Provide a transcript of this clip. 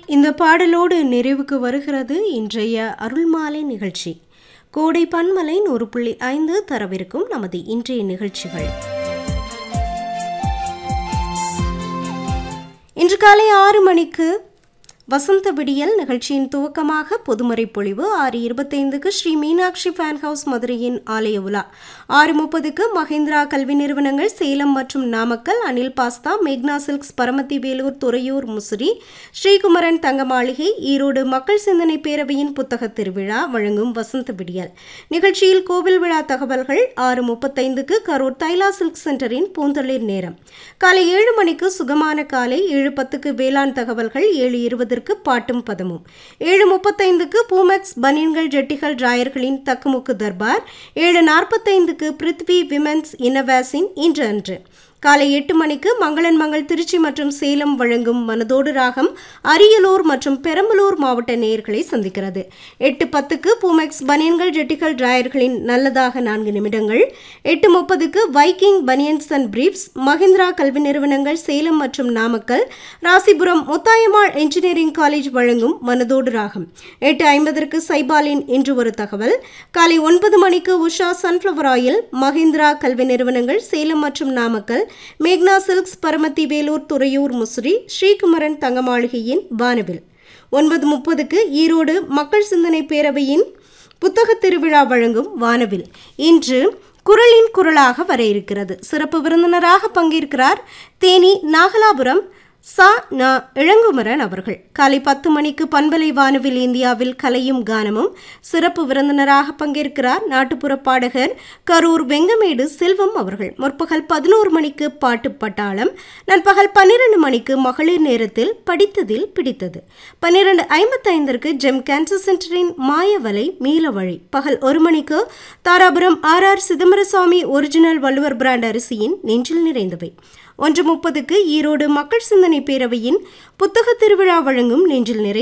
இந்த பாடலோடு நிறைவுக்கு வருகிறது இன்றைய அருள்மாலை நிகழ்ச்சி கோடை பன்மலை நூறு புள்ளி ஐந்து தரவிருக்கும் நமது இன்றைய நிகழ்ச்சிகள் இன்று காலை ஆறு மணிக்கு வசந்த விடியல் நிகழ்ச்சியின் துவக்கமாக பொதுமறை பொழிவு ஆறு இருபத்தைந்துக்கு ஸ்ரீ மீனாட்சி ஃபேன் ஹவுஸ் மதுரையின் ஆலய உலா ஆறு முப்பதுக்கு மஹேந்திரா கல்வி நிறுவனங்கள் சேலம் மற்றும் நாமக்கல் அனில் பாஸ்தா மேக்னா சில்க்ஸ் பரமத்தி வேலூர் துறையூர் முசிறி ஸ்ரீகுமரன் தங்க மாளிகை ஈரோடு மக்கள் சிந்தனை பேரவையின் புத்தக திருவிழா வழங்கும் வசந்த விடியல் நிகழ்ச்சியில் கோவில் விழா தகவல்கள் ஆறு முப்பத்தைந்துக்கு கரூர் தைலா சில்க் சென்டரின் பூந்தளிர் நேரம் காலை ஏழு மணிக்கு சுகமான காலை ஏழு பத்துக்கு வேளாண் தகவல்கள் ஏழு இருபதற்கு பாட்டும் பதமும் ஏழு முப்பத்தைந்துக்கு பூமெக்ஸ் பனியன்கள் ஜெட்டிகள் டிராயர்களின் தக்குமுக்கு தர்பார் ஏழு நாற்பத்தைந்துக்கு பிருத்வி விமென்ஸ் இன்னவேஸின் இன்று அன்று காலை எட்டு மணிக்கு மங்களன் மங்கள் திருச்சி மற்றும் சேலம் வழங்கும் மனதோடு ராகம் அரியலூர் மற்றும் பெரம்பலூர் மாவட்ட நேயர்களை சந்திக்கிறது எட்டு பத்துக்கு பூமெக்ஸ் பனியன்கள் ஜெட்டிகள் டிராயர்களின் நல்லதாக நான்கு நிமிடங்கள் எட்டு முப்பதுக்கு Viking banians and briefs Mahindra கல்வி நிறுவனங்கள் சேலம் மற்றும் நாமக்கல் ராசிபுரம் முத்தாயம்மாள் இன்ஜினியரிங் காலேஜ் வழங்கும் மனதோடு ராகம் எட்டு ஐம்பதற்கு சைபாலின் இன்று ஒரு தகவல் காலை ஒன்பது மணிக்கு உஷா சன்ஃப்ளவர் ஆயில் மஹிந்திரா கல்வி நிறுவனங்கள் சேலம் மற்றும் நாமக்கல் மேக்னா சில்க்ஸ் பரமத்தி வேலூர் துறையூர் முசிறி ஸ்ரீகுமரன் தங்கமாளிகையின் வானவில் ஒன்பது முப்பதுக்கு ஈரோடு மக்கள் சிந்தனை பேரவையின் புத்தக திருவிழா வழங்கும் வானவில் இன்று குரலின் குரலாக வர இருக்கிறது சிறப்பு விருந்தினராக பங்கேற்கிறார் தேனி நாகலாபுரம் சா ந இளங்குமரன் அவர்கள் காலை பத்து மணிக்கு பண்பலை வானவில் இந்தியாவில் கலையும் கானமும் சிறப்பு விருந்தினராக பங்கேற்கிறார் நாட்டுப்புற பாடகர் கரூர் வெங்கமேடு செல்வம் அவர்கள் முற்பகல் பதினோரு மணிக்கு பாட்டு பட்டாளம் நண்பகல் பன்னிரண்டு மணிக்கு மகளிர் நேரத்தில் படித்ததில் பிடித்தது பன்னிரண்டு ஐம்பத்தைந்திற்கு ஜெம் கேன்சர் சென்டரின் மாயவலை மீளவழி பகல் ஒரு மணிக்கு Dharapuram R R Chidambarasamy original Valluvar brand அரிசியின் நெஞ்சில் நிறைந்தவை ஒன்று முப்பதுக்கு ஈரோடு மக்கள் சிந்தனை பேரவையின் புத்தக திருவிழா வழங்கும் நெஞ்சில் நிறை